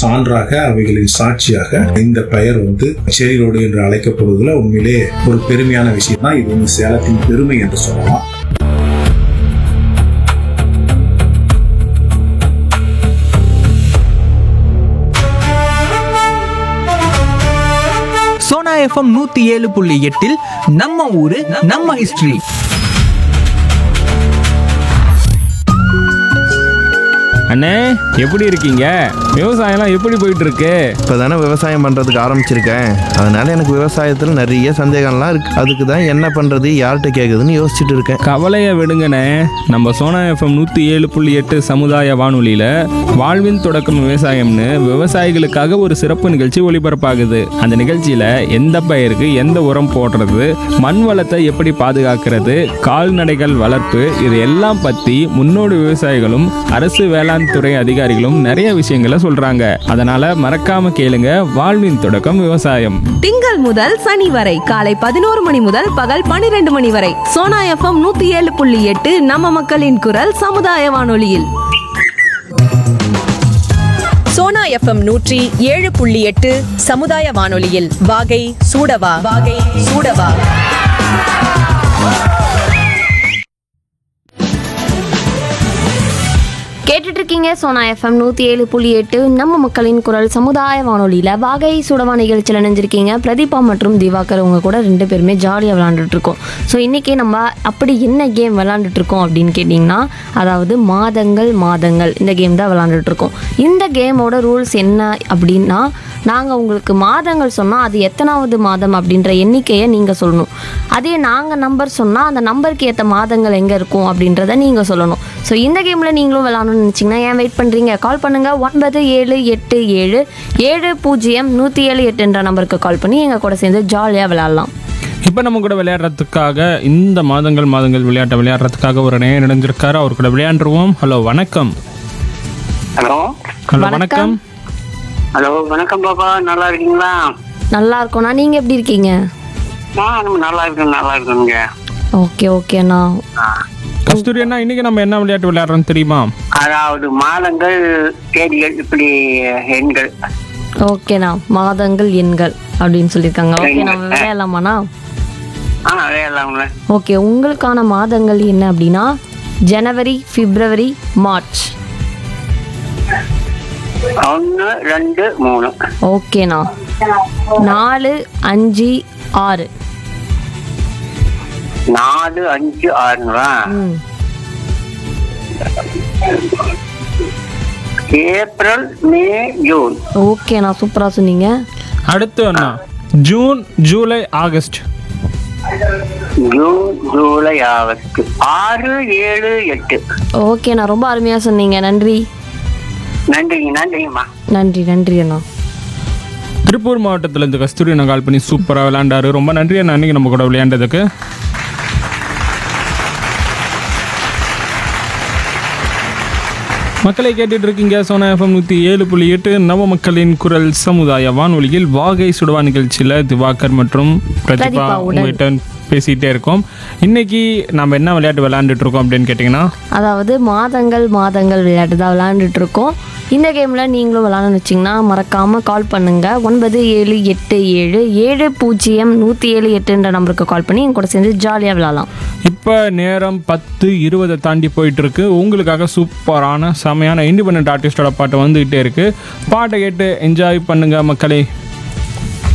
சான்றாக அவைகளின் சாட்சியாக இந்த பெயர் வந்து செரி ரோடு என்று அழைக்கப்படுவதில் உண்மையிலே ஒரு பெருமையான விஷயம் தான் இது வந்து சேலத்தின் பெருமை என்று சொல்லலாம் சோனா எஃப்எம் நூத்தி ஏழு புள்ளி எட்டில் நம்ம ஊரு நம்ம ஹிஸ்டரி அண்ணே எப்படி இருக்கீங்க விவசாயம்லாம் எப்படி போயிட்டு இருக்கு இப்போ தானே விவசாயம் பண்ணுறதுக்கு ஆரம்பிச்சிருக்கேன் அதனால எனக்கு விவசாயத்தில் நிறைய சந்தேகம்லாம் இருக்கு அதுக்கு தான் என்ன பண்ணுறது யார்கிட்ட கேட்குதுன்னு யோசிச்சுட்டு இருக்கேன் கவலையை விடுங்கண்ணே நம்ம சோனா எஃப்எம் நூற்றி ஏழு புள்ளி எட்டு சமுதாய வானொலியில் வாழ்வின் தொடக்கம் விவசாயம்னு விவசாயிகளுக்காக ஒரு சிறப்பு நிகழ்ச்சி ஒளிபரப்பாகுது அந்த நிகழ்ச்சியில் எந்த பயிருக்கு எந்த உரம் போடுறது மண் வளத்தை எப்படி பாதுகாக்கிறது கால்நடைகள் வளர்ப்பு இது எல்லாம் பற்றி முன்னோடி விவசாயிகளும் அரசு வேளாண் துறை அதிகாரிகளும் நிறைய விஷயங்களை சொல்கிறாங்க அதனால் மறக்காம கேளுங்க வாழ்வின் தொடக்கம் விவசாயம் திங்கள் முதல் சனி வரை காலை பதினோரு மணி முதல் பகல் பனிரெண்டு மணி வரை சோனா எஃப்எம் நூத்தி ஏழு புள்ளி எட்டு நம்ம மக்களின் குரல் சமுதாய வானொலியில் சோனா எஃப்எம் நூற்றி ஏழு புள்ளி எட்டு சமுதாய வானொலியில் வாகை சூடவா வாகை சூடவா கேட்டுட்டு இருக்கீங்க சோனா எஃப்எம் நூற்றி ஏழு புள்ளி எட்டு நம்ம மக்களின் குரல் சமுதாய வானொலியில் வாகை சுடவா நிகழ்ச்சியில் இணைஞ்சிருக்கீங்க பிரதீபா மற்றும் திவாகர் உங்க கூட ரெண்டு பேருமே ஜாலியாக விளாண்டுட்டு இருக்கோம் ஸோ இன்றைக்கி நம்ம அப்படி என்ன கேம் விளாண்டுட்டு இருக்கோம் அப்படின்னு கேட்டிங்கன்னா அதாவது மாதங்கள் மாதங்கள் இந்த கேம் தான் விளாண்டுட்டு இருக்கோம் இந்த கேமோட ரூல்ஸ் என்ன அப்படின்னா நாங்கள் உங்களுக்கு மாதங்கள் சொன்னால் அது எத்தனாவது மாதம் அப்படின்ற எண்ணிக்கையை நீங்கள் சொல்லணும் அதே நாங்கள் நம்பர் சொன்னால் அந்த நம்பருக்கு ஏற்ற மாதங்கள் எங்கே இருக்கும் அப்படின்றத நீங்கள் சொல்லணும் ஸோ இந்த கேமில் நீங்களும் விளாடணும்னு நினச்சிங்கன்னா ஏன் வெயிட் பண்ணுறீங்க கால் பண்ணுங்கள் ஒன்பது ஏழு எட்டு ஏழு ஏழு பூஜ்ஜியம் நூற்றி ஏழு எட்டுன்ற நம்பருக்கு கால் பண்ணி எங்கள் கூட சேர்ந்து ஜாலியாக விளாட்லாம் இப்போ நம்ம கூட விளையாடுறதுக்காக இந்த மாதங்கள் மாதங்கள் விளையாட்டை விளையாடுறதுக்காக ஒரு நேரம் இணைஞ்சிருக்காரு அவர் கூட விளையாண்டுருவோம் ஹலோ வணக்கம் ஹலோ ஹலோ வணக்கம். வணக்கம் ஹலோ வணக்கம் பாப்பா நல்லா இருக்கீங்களா நல்லா இருக்கோண்ணா நீங்கள் எப்படி இருக்கீங்க நான் நல்லா இருக்கேன் நல்லா இருக்கேங்க ஓகே ஓகேண்ணா கஸ்தூரி அண்ணா இன்னைக்கு நம்ம என்ன விளையாட்டு விளையாடுறோம் தெரியுமா அதாவது மாதங்கள் தேதிகள் இப்படி எண்கள் ஓகேண்ணா மாதங்கள் எண்கள் அப்படின்னு சொல்லியிருக்காங்க ஓகே நம்ம விளையாடலாமாண்ணா ஆ வேலாம்ல ஓகே உங்களுக்கான மாதங்கள் என்ன அப்படின்னா ஜனவரி பிப்ரவரி மார்ச் ஒன்று ரெண்டு மூணு ஓகேண்ணா நாலு அஞ்சு ஆறு நாலு அஞ்சு ஆறுங்களா ம் ஏப்ரல் மே ஜூன் ஓகேண்ணா சூப்பராக சொன்னீங்க அடுத்து அண்ணா June July August June July August ஆறு ஏழு எட்டு ஓகேண்ணா ரொம்ப அருமையாக சொன்னீங்க நன்றி நன்றிங்க நன்றிங்கம்மா நன்றி நன்றி அண்ணா திருப்பூர் மாவட்டத்துல இருந்து கஸ்தூரி அண்ணா கால் பண்ணி சூப்பராக விளையாண்டாரு ரொம்ப நன்றி அண்ணா அன்னைக்கு நம்ம கூட விளையாண்டதுக்கு மக்களை கேட்டுட்டு இருக்கீங்க சோனா எஃப்எம் நூற்றி ஏழு புள்ளி எட்டு நவ மக்களின் குரல் சமுதாய வானொலியில் வாகை சுடுவா நிகழ்ச்சியில் திவாகர் மற்றும் பிரதிபா பிரதிபாவுடன். உங்ககிட்ட பேசிகிட்டே இருக்கோம் இன்னைக்கு நம்ம என்ன விளையாட்டு விளையாண்டுட்டு இருக்கோம் அப்படின்னு கேட்டிங்கன்னா அதாவது மாதங்கள் மாதங்கள் விளையாட்டு தான் விளையாண்டுட்டு இருக்கோம் இந்த கேமில் நீங்களும் விளாட்ணும்னு வச்சிங்கன்னா மறக்காமல் கால் பண்ணுங்கள் ஒன்பது ஏழு எட்டு ஏழு ஏழு பூஜ்ஜியம் நூற்றி ஏழு எட்டுன்ற நம்பருக்கு கால் பண்ணி என் கூட சேர்ந்து ஜாலியாக விளாட்லாம் இப்போ நேரம் பத்து இருபதை தாண்டி போயிட்டு இருக்கு உங்களுக்காக சூப்பரான செமையான இண்டிபெண்ட் ஆர்டிஸ்டோட பாட்டு வந்துகிட்டே இருக்கு பாட்டை கேட்டு என்ஜாய் பண்ணுங்க மக்களே